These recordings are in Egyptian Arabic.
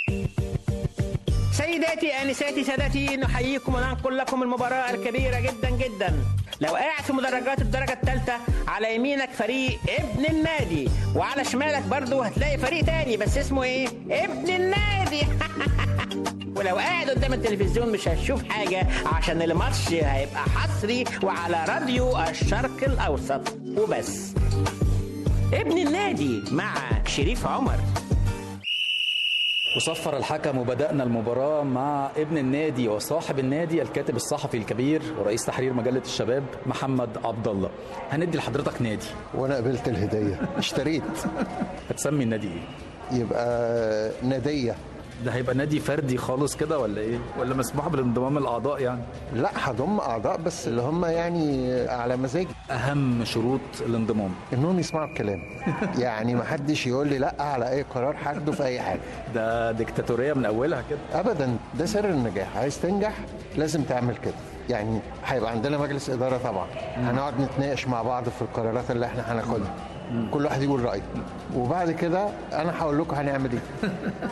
سيداتي انساتي سادتي نحييكم وننقل لكم المباراه الكبيره جدا جدا لو قاعد في مدرجات الدرجه الثالثه على يمينك فريق ابن النادي وعلى شمالك برضو هتلاقي فريق تاني بس اسمه ايه ابن النادي ولو قاعد قدام التلفزيون مش هتشوف حاجه عشان الماتش هيبقى حصري وعلى راديو الشرق الاوسط وبس ابن النادي مع شريف عمر وصفر الحكم وبدأنا المباراة مع ابن النادي وصاحب النادي الكاتب الصحفي الكبير ورئيس تحرير مجلة الشباب محمد عبد الله هندي لحضرتك نادي وانا قبلت الهديه اشتريت هتسمي النادي ايه؟ يبقى ناديه ده هيبقى نادي فردي خالص كده ولا ايه؟ ولا مسموح بالانضمام الاعضاء يعني؟ لا هضم اعضاء بس اللي هم يعني على مزاجي اهم شروط الانضمام انهم يسمعوا الكلام يعني ما حدش يقول لي لا على اي قرار هاخده في اي حاجه ده ديكتاتوريه من اولها كده ابدا ده سر النجاح عايز تنجح لازم تعمل كده يعني هيبقى عندنا مجلس اداره طبعا هنقعد نتناقش مع بعض في القرارات اللي احنا هناخدها كل واحد يقول رايه وبعد كده انا هقول لكم هنعمل ايه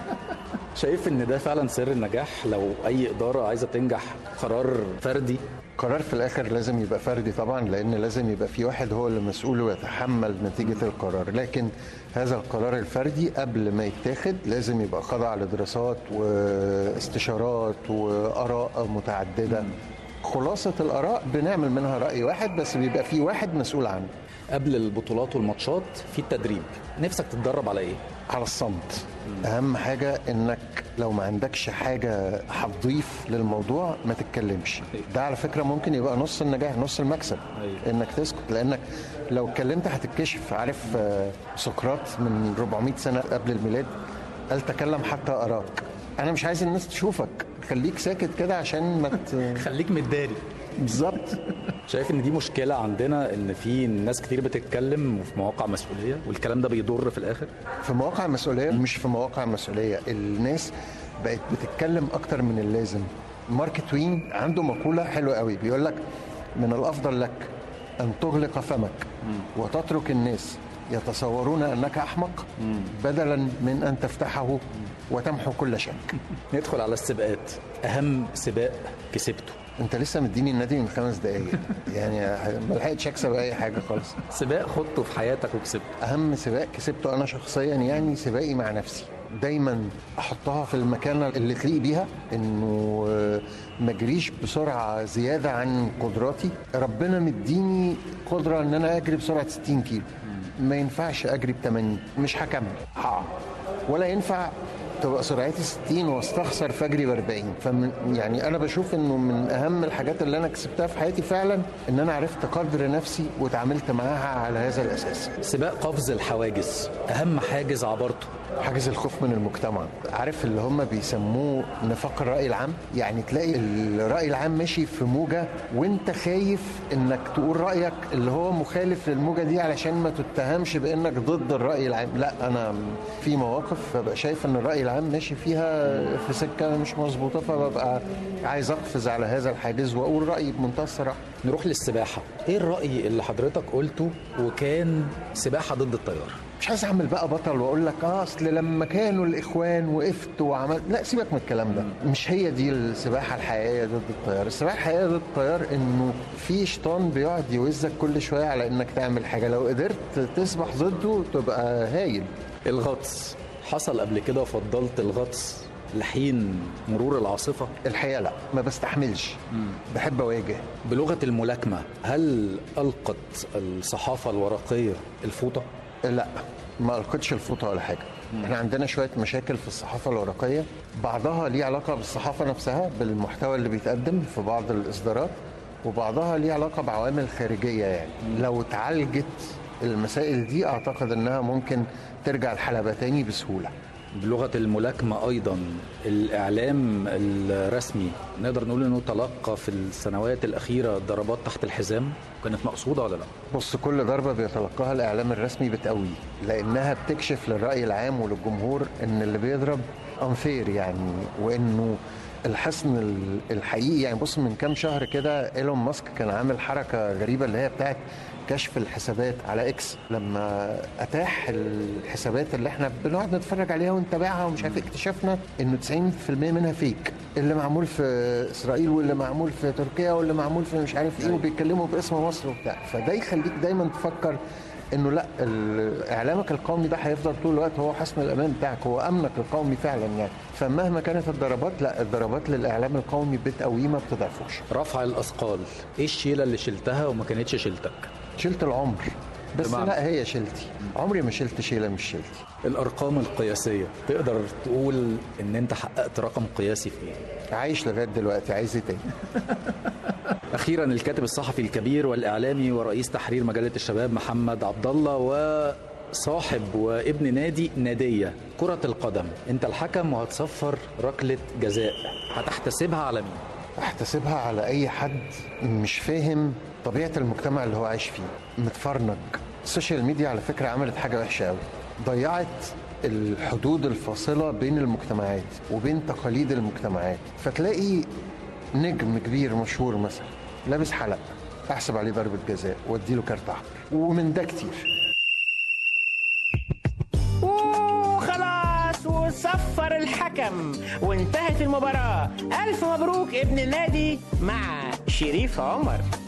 شايف ان ده فعلا سر النجاح لو اي اداره عايزه تنجح قرار فردي قرار في الاخر لازم يبقى فردي طبعا لان لازم يبقى في واحد هو اللي مسؤول ويتحمل نتيجه القرار لكن هذا القرار الفردي قبل ما يتاخد لازم يبقى خضع لدراسات واستشارات واراء متعدده خلاصه الاراء بنعمل منها راي واحد بس بيبقى في واحد مسؤول عنه قبل البطولات والماتشات في التدريب نفسك تتدرب على ايه؟ على الصمت اهم حاجه انك لو ما عندكش حاجه هتضيف للموضوع ما تتكلمش ده على فكره ممكن يبقى نص النجاح نص المكسب أيوة. انك تسكت لانك لو اتكلمت هتتكشف عارف آه، سقراط من 400 سنه قبل الميلاد قال تكلم حتى اراك انا مش عايز الناس تشوفك خليك ساكت كده عشان ما ت... خليك متداري بالظبط شايف ان دي مشكله عندنا ان في ناس كتير بتتكلم وفي مواقع مسؤوليه والكلام ده بيضر في الاخر في مواقع مسؤوليه مش في مواقع مسؤوليه الناس بقت بتتكلم اكتر من اللازم مارك توين عنده مقوله حلوه قوي بيقول لك من الافضل لك ان تغلق فمك وتترك الناس يتصورون انك احمق بدلا من ان تفتحه وتمحو كل شك ندخل على السباقات اهم سباق كسبته انت لسه مديني النادي من خمس دقايق يعني ما لحقتش اكسب اي حاجه خالص سباق خضته في حياتك وكسبته اهم سباق كسبته انا شخصيا يعني سباقي مع نفسي دايما احطها في المكان اللي تليق بيها انه آه، ما اجريش بسرعه زياده عن قدراتي ربنا مديني قدره ان انا اجري بسرعه 60 كيلو ما ينفعش اجري ب 80 مش هكمل هقع ولا ينفع تبقى سرعتي 60 واستخسر فجري ب 40 فمن يعني انا بشوف انه من اهم الحاجات اللي انا كسبتها في حياتي فعلا ان انا عرفت قدر نفسي وتعاملت معاها على هذا الاساس سباق قفز الحواجز اهم حاجز عبرته حاجز الخوف من المجتمع عارف اللي هم بيسموه نفاق الرأي العام يعني تلاقي الرأي العام ماشي في موجة وانت خايف انك تقول رأيك اللي هو مخالف للموجة دي علشان ما تتهمش بانك ضد الرأي العام لا انا في مواقف ببقى شايف ان الرأي العام ماشي فيها في سكة مش مظبوطة فببقى عايز اقفز على هذا الحاجز واقول رأيي بمنتهى الصراحة نروح للسباحه ايه الراي اللي حضرتك قلته وكان سباحه ضد التيار مش عايز اعمل بقى بطل واقول لك اه اصل لما كانوا الاخوان وقفت وعملت لا سيبك من الكلام ده مش هي دي السباحه الحقيقيه ضد التيار السباحه الحقيقيه ضد التيار انه في شيطان بيقعد يوزك كل شويه على انك تعمل حاجه لو قدرت تسبح ضده تبقى هايل الغطس حصل قبل كده وفضلت الغطس لحين مرور العاصفه الحقيقه لا ما بستحملش بحب اواجه بلغه الملاكمه هل القت الصحافه الورقيه الفوطه لا ما القتش الفوطه ولا حاجه احنا عندنا شويه مشاكل في الصحافه الورقيه بعضها ليه علاقه بالصحافه نفسها بالمحتوى اللي بيتقدم في بعض الاصدارات وبعضها ليه علاقه بعوامل خارجيه يعني لو اتعالجت المسائل دي اعتقد انها ممكن ترجع الحلبه تاني بسهوله بلغه الملاكمه ايضا الاعلام الرسمي نقدر نقول انه تلقى في السنوات الاخيره ضربات تحت الحزام كانت مقصوده ولا لا بص كل ضربة بيتلقاها الإعلام الرسمي بتقويه لأنها بتكشف للرأي العام وللجمهور إن اللي بيضرب أنفير يعني وإنه الحصن ال- الحقيقي يعني بص من كام شهر كده ايلون ماسك كان عامل حركه غريبه اللي هي بتاعت كشف الحسابات على اكس لما اتاح الحسابات اللي احنا بنقعد نتفرج عليها ونتابعها ومش عارف إيه، اكتشفنا انه 90% منها فيك اللي معمول في اسرائيل واللي معمول في تركيا واللي معمول في مش عارف ايه وبيتكلموا باسم مصر وبتاع فده يخليك دايما تفكر انه لا ال- اعلامك القومي ده هيفضل طول الوقت هو حصن الامان بتاعك هو امنك القومي فعلا يعني فمهما كانت الضربات لا الضربات للاعلام القومي بتقويه ما بتضعفوش رفع الاثقال ايه الشيله اللي شلتها وما كانتش شيلتك شلت العمر بس بمعنى؟ لا هي شيلتي عمري ما شلت شيله مش شيلتي الارقام القياسيه تقدر تقول ان انت حققت رقم قياسي في ايه عايش لغايه دلوقتي عايز ايه تاني اخيرا الكاتب الصحفي الكبير والاعلامي ورئيس تحرير مجله الشباب محمد عبد الله وصاحب وابن نادي ناديه كره القدم انت الحكم وهتصفر ركله جزاء هتحتسبها على مين احتسبها على اي حد مش فاهم طبيعه المجتمع اللي هو عايش فيه متفرنج السوشيال ميديا على فكره عملت حاجه وحشه قوي ضيعت الحدود الفاصله بين المجتمعات وبين تقاليد المجتمعات فتلاقي نجم كبير مشهور مثلا لابس حلق احسب عليه ضربه جزاء واديله كارت احمر ومن ده كتير وخلاص وصفر الحكم وانتهت المباراة ألف مبروك ابن النادي مع شريف عمر